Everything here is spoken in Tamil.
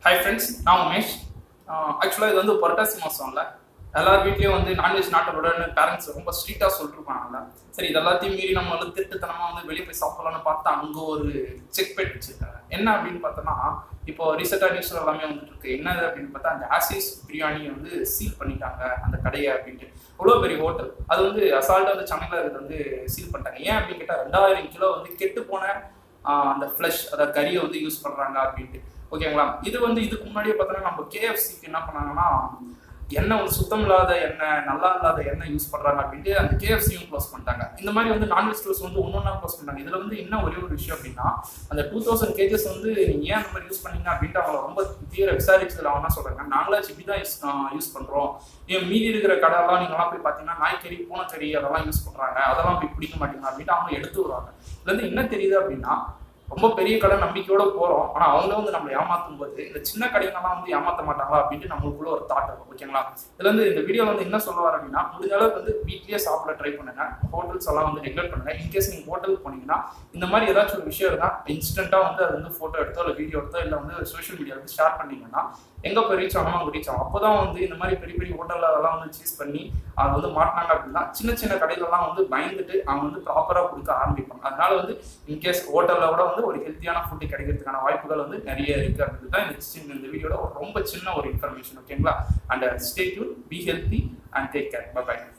ஹாய் ஃப்ரெண்ட்ஸ் நான் உமேஷ் ஆக்சுவலாக இது வந்து புரட்டாசி மாதம்ல எல்லார் வீட்லேயும் வந்து நான்வெஜ் நாட்டோட பேரண்ட்ஸ் ரொம்ப ஸ்ட்ரிக்டாக சொல்லிட்டுருப்பாங்கல்ல சரி இது எல்லாத்தையும் மீறி நம்ம வந்து திருட்டுத்தனமாக வந்து வெளியே போய் சாப்பிடலாம்னு பார்த்தா அங்கே ஒரு செக் பெட் வச்சிருக்காங்க என்ன அப்படின்னு பார்த்தோன்னா இப்போ ரீசெண்டாக நியூஸ்ல எல்லாமே வந்துட்டு இருக்கு என்னது அப்படின்னு பார்த்தா அந்த ஆசிஸ் பிரியாணியை வந்து சீல் பண்ணிட்டாங்க அந்த கடையை அப்படின்ட்டு அவ்வளோ பெரிய ஹோட்டல் அது வந்து அசால்ட்டாக வந்து சென்னையில் இருக்கிறது வந்து சீல் பண்ணிட்டாங்க ஏன் அப்படின்னு கேட்டால் ரெண்டாயிரம் கிலோ வந்து கெட்டு போன ஆஹ் அந்த ஃப்ளஷ் அதாவது கறியை வந்து யூஸ் பண்றாங்க அப்படின்ட்டு ஓகேங்களா இது வந்து இதுக்கு முன்னாடியே பார்த்தோன்னா நம்ம கேஎஃப்சிக்கு என்ன பண்ணாங்கன்னா எண்ணெய் வந்து சுத்தம் இல்லாத எண்ணெய் நல்லா இல்லாத எண்ணெய் யூஸ் பண்றாங்க அப்படின்ட்டு அந்த கேஎஃப்சியும் க்ளோஸ் பண்ணிட்டாங்க இந்த மாதிரி வந்து நான்வெஜ் ஸ்டோர்ஸ் வந்து ஒன்னொன்னா க்ளோஸ் பண்ணாங்க இதுல வந்து என்ன ஒரே ஒரு விஷயம் அப்படின்னா அந்த டூ தௌசண்ட் கேஜஸ் வந்து நீங்க ஏன் அந்த மாதிரி யூஸ் பண்ணீங்க அப்படின்ட்டு அவங்கள ரொம்ப தீவிர விசாரிச்சதுல அவங்க என்ன சொல்றாங்க நாங்களாச்சும் இப்படி தான் யூஸ் யூஸ் பண்றோம் ஏன் மீதி இருக்கிற கடையெல்லாம் நீங்களாம் போய் பார்த்தீங்கன்னா நாய்க்கறி பூனைக்கறி அதெல்லாம் யூஸ் பண்றாங்க அதெல்லாம் போய் பிடிக்க மாட்டீங்க அப்படின்ட்டு அவங்க எடுத்து விடுறாங்க இதுல இருந்து என்ன தெரியுது அப்படின்னா ரொம்ப பெரிய கடை நம்பிக்கையோட போறோம் ஆனா அவங்க வந்து நம்மளை ஏமாத்தும் போது இந்த சின்ன கடைங்கெல்லாம் வந்து ஏமாத்த மாட்டாங்களா அப்படின்ட்டு நம்மளுக்குள்ள ஒரு தாட் இருக்கும் ஓகேங்களா இதுல இருந்து இந்த வீடியோ வந்து என்ன சொல்ல வர அப்படின்னா முடிஞ்ச அளவுக்கு வந்து வீட்லயே சாப்பிட ட்ரை பண்ணுங்க ஹோட்டல்ஸ் எல்லாம் வந்து நெக்லெக்ட் பண்ணுங்க இன்கேஸ் நீங்க ஹோட்டலுக்கு போனீங்கன்னா இந்த மாதிரி ஏதாச்சும் ஒரு விஷயம் இருந்தா இன்ஸ்டன்ட்டா வந்து அது வந்து போட்டோ எடுத்தோ இல்லை வீடியோ எடுத்தோ இல்லை வந்து சோஷியல் மீடியாவில் வந்து ஷேர் பண்ணீங்கன்னா எங்க போய் ரீச் ஆகணும் அங்கே ரீச் ஆகும் அப்போதான் வந்து இந்த மாதிரி பெரிய பெரிய ஹோட்டல்ல அதெல்லாம் வந்து சீஸ் பண்ணி அது வந்து மாட்டினாங்க அப்படின்னா சின்ன சின்ன கடையிலலாம் வந்து பயந்துட்டு அவங்க வந்து ப்ராப்பரா கொடுக்க ஆரம்பிப்பாங்க அதனால வந்து இன்கேஸ் ஹோட்டல்ல விட வந்து ஒரு ஹெல்த்தியான ஃபுட்டு கிடைக்கிறதுக்கான வாய்ப்புகள் வந்து நிறைய இருக்கு அப்படின்றது தான் இந்த சின்ன இந்த வீடியோட ஒரு ரொம்ப சின்ன ஒரு இன்ஃபர்மேஷன் ஓகேங்களா and stay tuned be healthy and take care by